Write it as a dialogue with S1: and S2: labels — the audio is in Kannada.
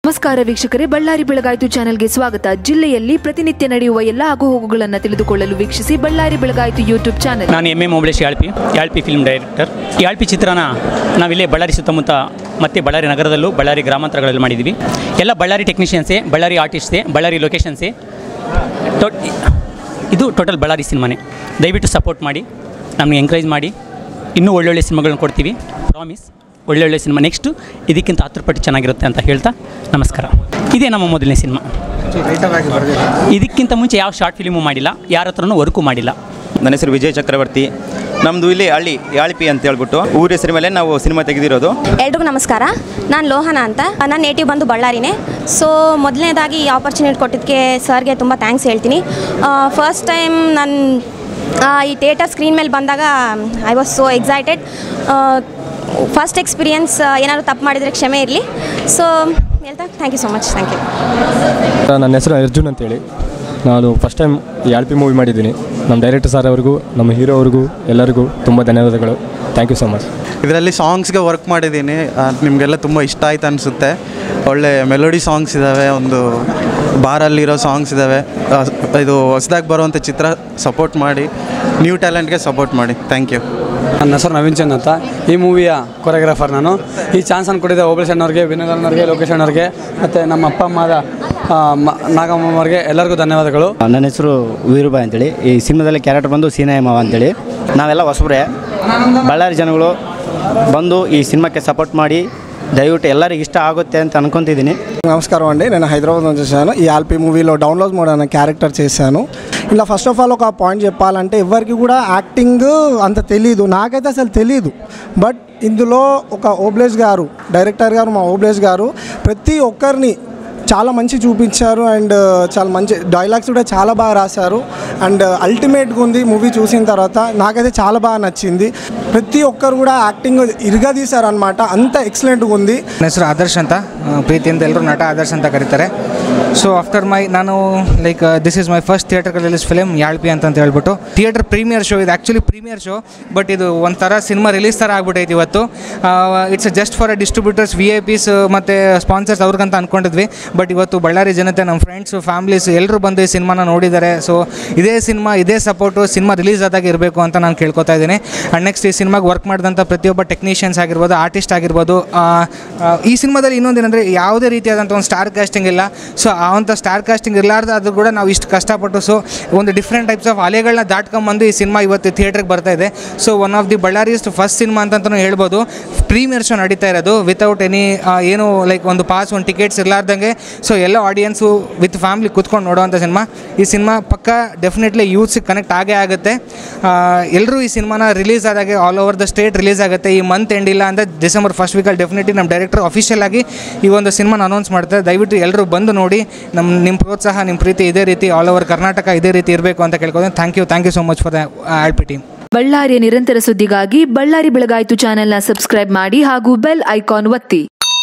S1: ನಮಸ್ಕಾರ ವೀಕ್ಷಕರೇ ಬಳ್ಳಾರಿ ಬೆಳಗಾಯಿತು ಚಾನೆಲ್ಗೆ ಸ್ವಾಗತ ಜಿಲ್ಲೆಯಲ್ಲಿ ಪ್ರತಿನಿತ್ಯ ನಡೆಯುವ ಎಲ್ಲ ಆಗುಹೋಗುಗಳನ್ನು ತಿಳಿದುಕೊಳ್ಳಲು ವೀಕ್ಷಿಸಿ ಬಳ್ಳಾರಿ ಬೆಳಗಾಯಿತು ಯೂಟ್ಯೂಬ್ ಚಾನೆಲ್
S2: ನಾನು M A Mobalesh Yalpi Yalpi film director Yalpi ಚಿತ್ರನ ನಾವಿಲ್ಲೇ ಬಳ್ಳಾರಿ ಸುತ್ತಮುತ್ತ ಮತ್ತು ಬಳ್ಳಾರಿ ನಗರದಲ್ಲೂ ಬಳ್ಳಾರಿ ಗ್ರಾಮಾಂತರಗಳಲ್ಲಿ ಮಾಡಿದ್ದೀವಿ ಎಲ್ಲ ಬಳ್ಳಾರಿ ಟೆಕ್ನಿಷಿಯನ್ಸೇ ಬಳ್ಳಾರಿ ಆರ್ಟಿಸ್ಟೇ ಬಳ್ಳಾರಿ ಲೊಕೇಶನ್ಸೇ ಟೊ ಇದು ಟೋಟಲ್ ಬಳ್ಳಾರಿ ಸಿನಿಮಾನೇ ದಯವಿಟ್ಟು ಸಪೋರ್ಟ್ ಮಾಡಿ ನಮಗೆ ಎಂಕರೇಜ್ ಮಾಡಿ ಇನ್ನೂ ಒಳ್ಳೊಳ್ಳೆ ಸಿನಿಮಾಗಳನ್ನ ಕೊಡ್ತೀವಿ ಪ್ರಾಮಿಸ್ ಒಳ್ಳೊಳ್ಳೆ ಸಿನಿಮಾ ನೆಕ್ಸ್ಟು ಇದಕ್ಕಿಂತ ಹತ್ತು ಪಟ್ಟು ಚೆನ್ನಾಗಿರುತ್ತೆ ಅಂತ ಹೇಳ್ತಾ ನಮಸ್ಕಾರ ಇದೇ ನಮ್ಮ ಮೊದಲನೇ ಸಿನಿಮಾ ಇದಕ್ಕಿಂತ ಮುಂಚೆ ಯಾವ ಶಾರ್ಟ್ ಫಿಲ್ಮು ಮಾಡಿಲ್ಲ ಯಾರ ಹತ್ರನೂ ವರ್ಕು ಮಾಡಿಲ್ಲ
S3: ನನ್ನ ಹೆಸರು ವಿಜಯ್ ಚಕ್ರವರ್ತಿ ನಮ್ಮದು ಇಲ್ಲಿ ಹಳ್ಳಿ ಯಾಳ್ಪಿ ಅಂತ ಹೇಳ್ಬಿಟ್ಟು ಊರ ಹೆಸರು ಮೇಲೆ ನಾವು ಸಿನಿಮಾ ತೆಗೆದಿರೋದು
S4: ಎಲ್ರಿಗೂ ನಮಸ್ಕಾರ ನಾನು ಲೋಹನ ಅಂತ ನನ್ನ ನೇಟಿವ್ ಬಂದು ಬಳ್ಳಾರಿನೇ ಸೊ ಮೊದಲನೇದಾಗಿ ಈ ಆಪರ್ಚುನಿಟಿ ಕೊಟ್ಟಿದ್ದಕ್ಕೆ ಸರ್ಗೆ ತುಂಬ ಥ್ಯಾಂಕ್ಸ್ ಹೇಳ್ತೀನಿ ಫಸ್ಟ್ ಟೈಮ್ ನಾನು ಈ ಥಿಯೇಟರ್ ಸ್ಕ್ರೀನ್ ಮೇಲೆ ಬಂದಾಗ I was so excited first experience ಏನಾದರೂ ತಪ್ಪು ಮಾಡಿದರೆ ಕ್ಷಮೆ ಇರಲಿ ಸೊ ಹೇಳ್ತಾ thank you so much thank you
S5: ನನ್ನ ಹೆಸರು ಅರ್ಜುನ್ ಅಂತೇಳಿ ನಾನು ಫಸ್ಟ್ ಟೈಮ್ ಯಾಳ್ಪಿ ಮೂವಿ ಮಾಡಿದ್ದೀನಿ ನಮ್ಮ ಡೈರೆಕ್ಟರ್ ಸರ್ ಅವ್ರಿಗೂ ನಮ್ಮ ಹೀರೋ ಅವ್ರಿಗೂ ಎಲ್ಲರಿಗೂ ತುಂಬ ಧನ್ಯವಾದಗಳು ಥ್ಯಾಂಕ್ ಯು ಸೊ ಮಚ್
S6: ಇದರಲ್ಲಿ ಸಾಂಗ್ಸ್ಗೆ ವರ್ಕ್ ಮಾಡಿದ್ದೀನಿ ಅದ್ ನಿಮಗೆಲ್ಲ ತುಂಬ ಇಷ್ಟ ಆಯ್ತು ಅನಿಸುತ್ತೆ ಒಳ್ಳೆ ಮೆಲೋಡಿ ಸಾಂಗ್ಸ್ ಇದ್ದಾವೆ ಒಂದು ಬಾರಲ್ಲಿರೋ ಸಾಂಗ್ಸ್ ಇದ್ದಾವೆ ಆ, ಇದು ಹೊಸ್ದಾಗಿ ಬರುವಂಥ ಚಿತ್ರ ಸಪೋರ್ಟ್ ಮಾಡಿ ನ್ಯೂ ಟ್ಯಾಲೆಂಟ್ಗೆ ಸಪೋರ್ಟ್ ಮಾಡಿ ಥ್ಯಾಂಕ್ ಯು
S7: ನನ್ನ ಹೆಸರು ನವೀನ್ ಚಂದ್ ಅಂತ ಈ ಮೂವಿಯ ಕೊರಿಯೋಗ್ರಾಫರ್ ನಾನು ಈ ಚಾನ್ಸನ್ನು ಕೊಟ್ಟಿದ್ದೆ ಓಬಳೇಶ್ ಅಣ್ಣವ್ರಿಗೆ ವಿನೋದ್ ಅಣ್ಣವ್ರಿಗೆ ಲೋಕೇಶ್ ಅಣ್ಣವ್ರಿಗೆ ಮತ್ತು ನಮ್ಮ ಅಪ್ಪ ಅಮ್ಮದ ಆ, ಮ- ನಾಗಮ್ಮವ್ರಿಗೆ ಎಲ್ಲರಿಗೂ ಧನ್ಯವಾದಗಳು
S8: ನನ್ನ ಹೆಸರು ವೀರುಬಾಯ್ ಅಂತೇಳಿ ಈ ಸಿನಿಮಾದಲ್ಲಿ ಕ್ಯಾರೆಕ್ಟರ್ ಬಂದು ಸೀನಾಯ ಮಾವ ಅಂತೇಳಿ ನಾವೆಲ್ಲ ಹೊಸಬ್ರೆ ಬಳ್ಳಾರಿ ಜನಗಳು ಬಂದು ఈ సినిమాకి సపోర్ట్ ಮಾಡಿ దయವಿಟ್ಟು ಎಲ್ಲರಿಗೆ ఇష్ట ఆಗುತ್ತೆ ಅಂತ అనుకుంటుದ್ದೀನಿ
S9: నమస్కారం అండి నేను హైదరాబాద్ నుంచి వచ్చాను ఈ ఆల్పీ మూవీలో డౌన్లోడ్ మోడ్ అనే క్యారెక్టర్ చేశాను ఇలా ఫస్ట్ ఆఫ్ ఆల్ ఒక పాయింట్ చెప్పాలంటే ఎవరికి కూడా యాక్టింగ్ అంత తెలీదు నాకైతే అసలు తెలీదు బట్ ఇందులో ఒక ఓబ్లేష్ గారు డైరెక్టర్ గారు మా ఓబ్లేష్ గారు ప్రతి ఒక్కరిని చాలా మంచి చూపించారు అండ్ చాలా మంచి డైలాగ్స్ కూడా చాలా బాగా రాశారు అండ్ అల్టిమేట్గా ఉంది మూవీ చూసిన తర్వాత నాకైతే చాలా బాగా నచ్చింది ప్రతి ఒక్కరు కూడా యాక్టింగ్ ఇరగదీశారు అనమాట అంత ఎక్సలెంట్గా ఉంది
S10: ನನ್ನ ಹೆಸರು ಆದರ್ಶ್ ಅಂತ ಆ, ಪ್ರೀತಿಯಿಂದ ಎಲ್ಲರೂ ನಟ ಆದರ್ಶ್ ಅಂತ ಕರೀತಾರೆ ಸೊ ಆಫ್ಟರ್ ಮೈ ನಾನು like this is my first theatre release film Yalpi ಅಂತ ಅಂತ ಹೇಳ್ಬಿಟ್ಟು ಥಿಯೇಟರ್ ಪ್ರೀಮಿಯರ್ ಶೋ ಇದು ಆ್ಯಕ್ಚುಲಿ ಪ್ರೀಮಿಯರ್ ಶೋ ಬಟ್ ಇದು ಒಂಥರ ಸಿನಿಮಾ ರಿಲೀಸ್ ಥರ ಆಗ್ಬಿಟ್ಟೈತೆ ಇವತ್ತು it's just for a distributors VIPs ಮತ್ತು ಸ್ಪಾನ್ಸರ್ಸ್ ಅವ್ರಿಗಂತ ಅಂದ್ಕೊಂಡಿದ್ವಿ ಬಟ್ ಇವತ್ತು ಬಳ್ಳಾರಿ ಜನತೆ ನಮ್ಮ ಫ್ರೆಂಡ್ಸು ಫ್ಯಾಮ್ಲೀಸ್ ಎಲ್ಲರೂ ಬಂದು ಈ ಸಿನಿಮಾನ ನೋಡಿದ್ದಾರೆ ಸೊ ಇದೇ ಸಿನಿಮಾ ಇದೇ ಸಪೋರ್ಟು ಸಿನಿಮಾ ರಿಲೀಸ್ ಆದಾಗ ಇರಬೇಕು ಅಂತ ನಾನು ಕೇಳ್ಕೊತಾ ಇದ್ದೀನಿ ಆ್ಯಂಡ್ ನೆಕ್ಸ್ಟ್ ಈ ಸಿನಿಮಾಗೆ ವರ್ಕ್ ಮಾಡಿದಂಥ ಪ್ರತಿಯೊಬ್ಬ ಟೆಕ್ನಿಷಿಯನ್ಸ್ ಆಗಿರ್ಬೋದು ಆರ್ಟಿಸ್ಟ್ ಆಗಿರ್ಬೋದು ಆ, ಆ, ಈ ಸಿನಿಮಾದಲ್ಲಿ ಇನ್ನೊಂದೇನೆಂದರೆ ಯಾವುದೇ ರೀತಿಯಾದಂಥ ಒಂದು ಸ್ಟಾರ್ ಕಾಸ್ಟಿಂಗ್ ಇಲ್ಲ ಸೊ ಆ ಒಂದು ಸ್ಟಾರ್ ಕಾಸ್ಟಿಂಗ್ ಇರಲಾರ್ದು ಅದು ಕೂಡ ನಾವು ಇಷ್ಟು ಕಷ್ಟಪಟ್ಟು ಸೊ ಒಂದು ಡಿಫ್ರೆಂಟ್ ಟೈಪ್ಸ್ ಆಫ್ ಅಲೆಗಳನ್ನ ದಾಟ್ಕೊಂಬಂದು ಈ ಸಿನಿಮಾ ಇವತ್ತು ಥಿಯೇಟ್ರಿಗೆ ಬರ್ತಾ ಇದೆ ಸೊ ಒನ್ ಆಫ್ ದಿ ಬಳ್ಳಾರಿಯಸ್ಟ್ ಫಸ್ಟ್ ಸಿನಿಮಾ ಅಂತಲೂ ಹೇಳ್ಬೋದು ಪ್ರೀಮಿಯರ್ ಶೋ ನಡೀತಾ ಇರೋದು ವಿತೌಟ್ ಎನಿ ಏನು ಲೈಕ್ ಒಂದು ಪಾಸ್ ಒಂದು ಟಿಕೆಟ್ಸ್ ಇರಲಾರ್ದಂಗೆ ಸೊ ಎಲ್ಲ ಆಡಿಯನ್ಸು ವಿತ್ ಫ್ಯಾಮ್ಲಿ ಕುತ್ಕೊಂಡು ನೋಡೋವಂಥ ಸಿನಿಮಾ ಈ ಸಿನಿಮಾ ಪಕ್ಕ ಡೆಫಿನೆಟ್ಲಿ ಯೂತ್ಸಿಗೆ ಕನೆಕ್ಟ್ ಆಗೇ ಆಗುತ್ತೆ ಎಲ್ಲರೂ ಈ ಸಿನಿಮಾನ ರಿಲೀಸ್ ಆದಾಗೆ all over the state release ಆಗುತ್ತೆ ಈ ಮಂತ್ ಎಂಡ್ ಇಲ್ಲ ಅಂದರೆ ಡಿಸೆಂಬರ್ ಫಸ್ಟ್ ವೀಕಲ್ಲಿ ಡೆಫಿನೆಟ್ಲಿ ನಮ್ಮ ಡೈರೆಕ್ಟರ್ ಅಫಿಷಿಯಲ್ ಆಗಿ ಈ ಒಂದು ಸಿನಿಮಾನ ಅನೌನ್ಸ್ ಮಾಡ್ತಾರೆ ದಯವಿಟ್ಟು ಎಲ್ಲರೂ ಬಂದು ನೋಡಿ ನಮ್ಮ ನಿಮ್ಮ ಪ್ರೋತ್ಸಾಹ ನಿಮ್ಮ ಪ್ರೀತಿ ಇದೇ ರೀತಿ ಆಲ್ ಓವರ್ ಕರ್ನಾಟಕ ಇದೇ ರೀತಿ ಇರಬೇಕು ಅಂತ ಕೇಳ್ಕೊತೀನಿ thank you thank you so much for the Yalpi team
S1: ಬಳ್ಳಾರಿಯ ನಿರಂತರ ಸುದ್ದಿಗಾಗಿ ಬಳ್ಳಾರಿ ಬೆಳಗಾಯಿತು ಚಾನೆಲ್ನ ಸಬ್ಸ್ಕ್ರೈಬ್ ಮಾಡಿ ಹಾಗೂ ಬೆಲ್ ಐಕಾನ್ ಒತ್ತಿ